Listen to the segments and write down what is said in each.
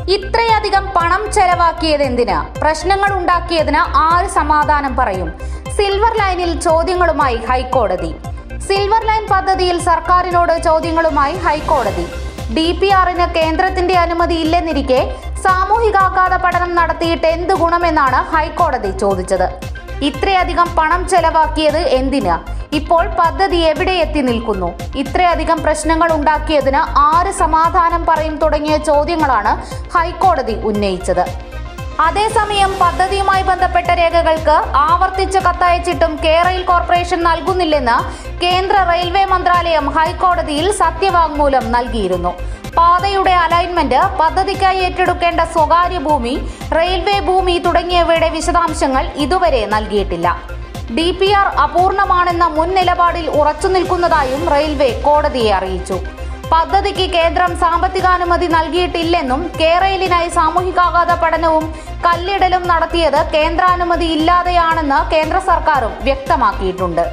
ഇത്രയധികം പണം ചെലവാക്കിയത് എന്തിന് പ്രശ്നങ്ങൾ ഉണ്ടാക്കിയതിന് ആര് സമാധാനം പറയും സിൽവർ ലൈനിൽ ചോദ്യങ്ങളുമായി ഹൈക്കോടതി സിൽവർ ലൈൻ പദ്ധതിയിൽ സർക്കാരിനോട് ചോദ്യങ്ങളുമായി ഹൈക്കോടതി ഡി പി ആറിന് കേന്ദ്രത്തിന്റെ അനുമതി ഇല്ലെന്നിരിക്കെ സാമൂഹികാഘാത പഠനം നടത്തിയിട്ട് എന്ത് ഗുണമെന്നാണ് ഹൈക്കോടതി ചോദിച്ചത് ഇത്രയധികം പണം ചെലവാക്കിയത് എന്തിന് ഇപ്പോൾ പദ്ധതി എവിടെ എത്തി നിൽക്കുന്നു ഇത്രയധികം പ്രശ്നങ്ങൾ ഉണ്ടാക്കിയതിന് ആര് സമാധാനം പറയും തുടങ്ങിയ ചോദ്യങ്ങളാണ് ഹൈക്കോടതി ഉന്നയിച്ചത് അതേസമയം പദ്ധതിയുമായി ബന്ധപ്പെട്ട രേഖകൾക്ക് ആവർത്തിച്ച് കത്തയച്ചിട്ടും കേരയിൽ കോർപ്പറേഷൻ നൽകുന്നില്ലെന്ന് കേന്ദ്ര റെയിൽവേ മന്ത്രാലയം ഹൈക്കോടതിയിൽ സത്യവാങ്മൂലം നൽകിയിരുന്നു പാതയുടെ അലൈൻമെന്റ് പദ്ധതിക്കായി ഏറ്റെടുക്കേണ്ട സ്വകാര്യ ഭൂമി റെയിൽവേ ഭൂമി തുടങ്ങിയവയുടെ വിശദാംശങ്ങൾ ഇതുവരെ നൽകിയിട്ടില്ല ഡി പി ആർ അപൂർണമാണെന്ന മുൻ നിലപാടിൽ ഉറച്ചു നിൽക്കുന്നതായും റെയിൽവേ കോടതിയെ അറിയിച്ചു പദ്ധതിക്ക് കേന്ദ്രം സാമ്പത്തികാനുമതി നൽകിയിട്ടില്ലെന്നും കേരളിനായി സാമൂഹികാഘാത പഠനവും കല്ലിടലും നടത്തിയത് കേന്ദ്രാനുമതി ഇല്ലാതെയാണെന്ന് കേന്ദ്ര സർക്കാരും വ്യക്തമാക്കിയിട്ടുണ്ട്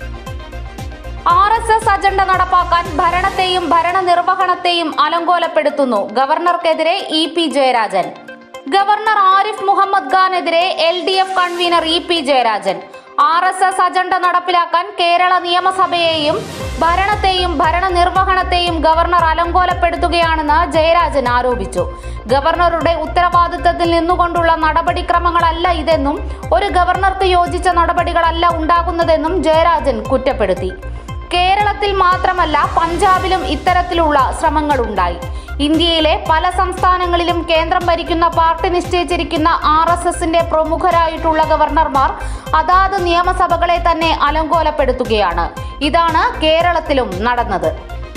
ആർ എസ് എസ് അജണ്ട നടപ്പാക്കാൻ ഭരണത്തെയും ഭരണനിർവഹണത്തെയും അലങ്കോലപ്പെടുത്തുന്നു ഗവർണർക്കെതിരെ E P Jayarajan governor Arif Muhammad ഖാനെതിരെ L D F convener E P Jayarajan R S S agenda നടപ്പിലാക്കാൻ കേരള നിയമസഭയെയും ഭരണത്തെയും ഭരണനിർവഹണത്തെയും ഗവർണർ അലങ്കോലപ്പെടുത്തുകയാണെന്ന് ജയരാജൻ ആരോപിച്ചു ഗവർണറുടെ ഉത്തരവാദിത്തത്തിൽ നിന്നുകൊണ്ടുള്ള നടപടിക്രമങ്ങളല്ല ഇതെന്നും ഒരു ഗവർണർക്ക് യോജിച്ച നടപടികളല്ല ഉണ്ടാകുന്നതെന്നും ജയരാജൻ കുറ്റപ്പെടുത്തി കേരളത്തിൽ മാത്രമല്ല പഞ്ചാബിലും ഇത്തരത്തിലുള്ള ശ്രമങ്ങളുണ്ടായി ഇന്ത്യയിലെ പല സംസ്ഥാനങ്ങളിലും കേന്ദ്രം ഭരിക്കുന്ന പാർട്ടി നിശ്ചയിച്ചിരിക്കുന്ന ആർ എസ് എസിന്റെ പ്രമുഖരായിട്ടുള്ള ഗവർണർമാർ അതാത് നിയമസഭകളെ തന്നെ അലങ്കോലപ്പെടുത്തുകയാണ് ഇതാണ് കേരളത്തിലും നടന്നത്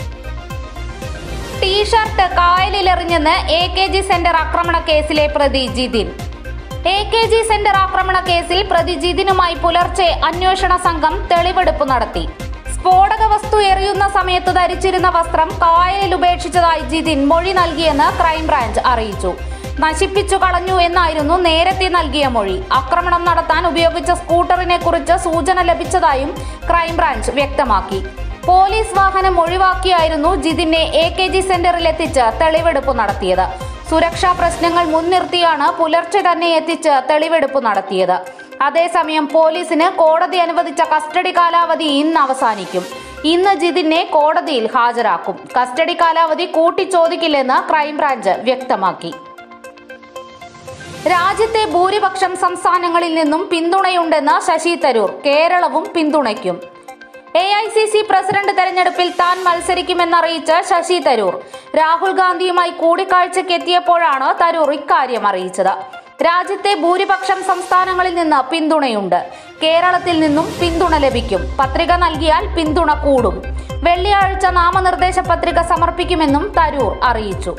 ടീഷർട്ട് കായലിലെറിഞ്ഞെന്ന് എ കെ ജി സെന്റർ ആക്രമണ കേസിലെ പ്രതി Jithin A K G centre ആക്രമണ കേസിൽ പ്രതി ജിതിനുമായി പുലർച്ചെ അന്വേഷണ സംഘം തെളിവെടുപ്പ് നടത്തി സ്ഫോടക വസ്തു എറിയുന്ന സമയത്ത് ധരിച്ചിരുന്ന വസ്ത്രം കായലിൽ ഉപേക്ഷിച്ചതായി ജിതിൻ മൊഴി നൽകിയെന്ന് ക്രൈംബ്രാഞ്ച് അറിയിച്ചു നശിപ്പിച്ചു കളഞ്ഞു എന്നായിരുന്നു നേരത്തെ നൽകിയ മൊഴി ആക്രമണം നടത്താൻ ഉപയോഗിച്ച സ്കൂട്ടറിനെ കുറിച്ച് സൂചന ലഭിച്ചതായും ക്രൈംബ്രാഞ്ച് വ്യക്തമാക്കി പോലീസ് വാഹനം ഒഴിവാക്കിയായിരുന്നു ജിതിനെ എ കെ ജി സെന്ററിൽ എത്തിച്ച് തെളിവെടുപ്പ് നടത്തിയത് സുരക്ഷാ പ്രശ്നങ്ങൾ മുൻനിർത്തിയാണ് പുലർച്ചെ തന്നെ എത്തിച്ച് തെളിവെടുപ്പ് നടത്തിയത് അതേസമയം പോലീസിന് കോടതി അനുവദിച്ച കസ്റ്റഡി കാലാവധി ഇന്ന് അവസാനിക്കും ഇന്ന് ജിതിനെ കോടതിയിൽ ഹാജരാക്കും കസ്റ്റഡി കാലാവധി കൂട്ടിച്ചോദിക്കില്ലെന്ന് ക്രൈംബ്രാഞ്ച് വ്യക്തമാക്കി രാജ്യത്തെ ഭൂരിപക്ഷം സംസ്ഥാനങ്ങളിൽ നിന്നും പിന്തുണയുണ്ടെന്ന് ശശി തരൂർ കേരളവും പിന്തുണയ്ക്കും A I C C president തെരഞ്ഞെടുപ്പിൽ താൻ മത്സരിക്കുമെന്നറിയിച്ച് ശശി തരൂർ രാഹുൽ ഗാന്ധിയുമായി കൂടിക്കാഴ്ചയ്ക്ക് എത്തിയപ്പോഴാണ് തരൂർ ഇക്കാര്യം അറിയിച്ചത് രാജ്യത്തെ ഭൂരിപക്ഷം സംസ്ഥാനങ്ങളിൽ നിന്ന് പിന്തുണയുണ്ട് കേരളത്തിൽ നിന്നും പിന്തുണ ലഭിക്കും പത്രിക നൽകിയാൽ പിന്തുണ കൂടും വെള്ളിയാഴ്ച നാമനിർദ്ദേശ പത്രിക സമർപ്പിക്കുമെന്നും തരൂർ അറിയിച്ചു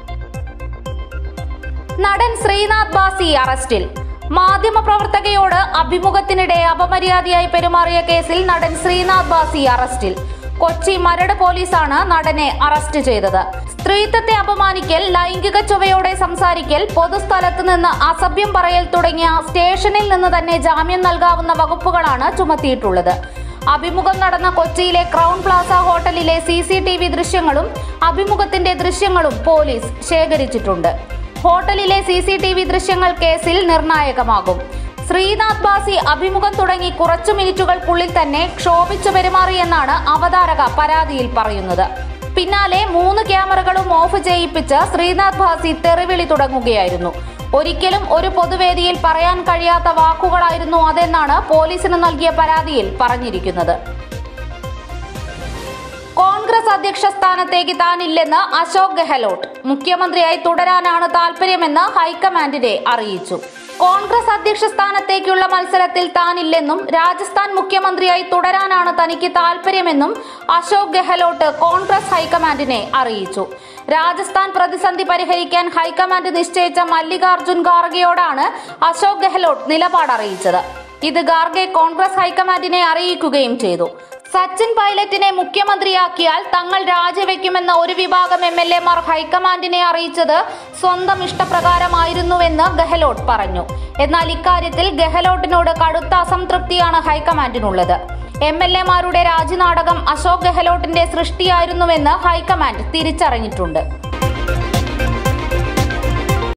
നടൻ ശ്രീനാഥ് ബാസി അറസ്റ്റിൽ മാധ്യമപ്രവർത്തകയോട് അഭിമുഖത്തിനിടെ അപമര്യാദയായി പെരുമാറിയ കേസിൽ നടൻ ശ്രീനാഥ് ബാസി അറസ്റ്റിൽ കൊച്ചി മരട് പോലീസാണ് നടനെ അറസ്റ്റ് ചെയ്തത് സ്ത്രീത്വത്തെ അപമാനിക്കൽ ലൈംഗിക ചുവയോടെ സംസാരിക്കൽ പൊതുസ്ഥലത്ത് നിന്ന് അസഭ്യം പറയൽ തുടങ്ങിയ സ്റ്റേഷനിൽ നിന്ന് തന്നെ ജാമ്യം നൽകാവുന്ന വകുപ്പുകളാണ് ചുമത്തിയിട്ടുള്ളത് അഭിമുഖം നടന്ന കൊച്ചിയിലെ ക്രൗൺ പ്ലാസ ഹോട്ടലിലെ സി സി ടി വി ദൃശ്യങ്ങളും അഭിമുഖത്തിന്റെ ദൃശ്യങ്ങളും പോലീസ് ശേഖരിച്ചിട്ടുണ്ട് ഹോട്ടലിലെ സി സി ടി വി ദൃശ്യങ്ങൾ കേസിൽ നിർണായകമാകും ശ്രീനാഥ് ബാസി അഭിമുഖം തുടങ്ങി കുറച്ചു മിനിറ്റുകൾക്കുള്ളിൽ തന്നെ ക്ഷോഭിച്ചു പെരുമാറിയെന്നാണ് അവതാരക പരാതിയിൽ പറയുന്നത് പിന്നാലെ മൂന്ന് ക്യാമറകളും ഓഫ് ചെയ്യിപ്പിച്ച് ശ്രീനാഥ് ബാസി തെറിവിളി തുടങ്ങുകയായിരുന്നു ഒരിക്കലും ഒരു പൊതുവേദിയിൽ പറയാൻ കഴിയാത്ത വാക്കുകളായിരുന്നു അതെന്നാണ് പോലീസിന് നൽകിയ പരാതിയിൽ പറഞ്ഞിരിക്കുന്നത് കോൺഗ്രസ് അധ്യക്ഷ സ്ഥാനത്തേക്ക് താനില്ലെന്ന് അശോക് ഗെഹ്ലോട്ട് മുഖ്യമന്ത്രിയായി തുടരാനാണ് താൽപര്യമെന്ന് ഹൈക്കമാൻഡിനെ അറിയിച്ചു കോൺഗ്രസ് അധ്യക്ഷ സ്ഥാനത്തേക്കുള്ള മത്സരത്തിൽ താനില്ലെന്നും രാജസ്ഥാൻ മുഖ്യമന്ത്രിയായി തുടരാനാണ് തനിക്ക് താൽപര്യമെന്നും അശോക് ഗെഹ്ലോട്ട് കോൺഗ്രസ് ഹൈക്കമാൻഡിനെ അറിയിച്ചു രാജസ്ഥാൻ പ്രതിസന്ധി പരിഹരിക്കാൻ ഹൈക്കമാൻഡ് നിശ്ചയിച്ച മല്ലികാർജുൻ ഖാർഗെയോടാണ് അശോക് ഗെഹ്ലോട്ട് നിലപാട് അറിയിച്ചത് ഇത് ഖാർഗെ കോൺഗ്രസ് ഹൈക്കമാൻഡിനെ അറിയിക്കുകയും ചെയ്തു സച്ചിൻ പൈലറ്റിനെ മുഖ്യമന്ത്രിയാക്കിയാൽ തങ്ങൾ രാജിവെക്കുമെന്ന ഒരു വിഭാഗം എം എൽ എമാർ ഹൈക്കമാൻഡിനെ അറിയിച്ചത് സ്വന്തം ഇഷ്ടപ്രകാരമായിരുന്നുവെന്ന് ഗെഹ്ലോട്ട് പറഞ്ഞു എന്നാൽ ഇക്കാര്യത്തിൽ ഗെഹ്ലോട്ടിനോട് കടുത്ത അസംതൃപ്തിയാണ് ഹൈക്കമാൻഡിനുള്ളത് എം എൽ എമാരുടെ രാജിനാടകം അശോക് ഗെഹ്ലോട്ടിന്റെ സൃഷ്ടിയായിരുന്നുവെന്ന് ഹൈക്കമാൻഡ് തിരിച്ചറിഞ്ഞിട്ടുണ്ട്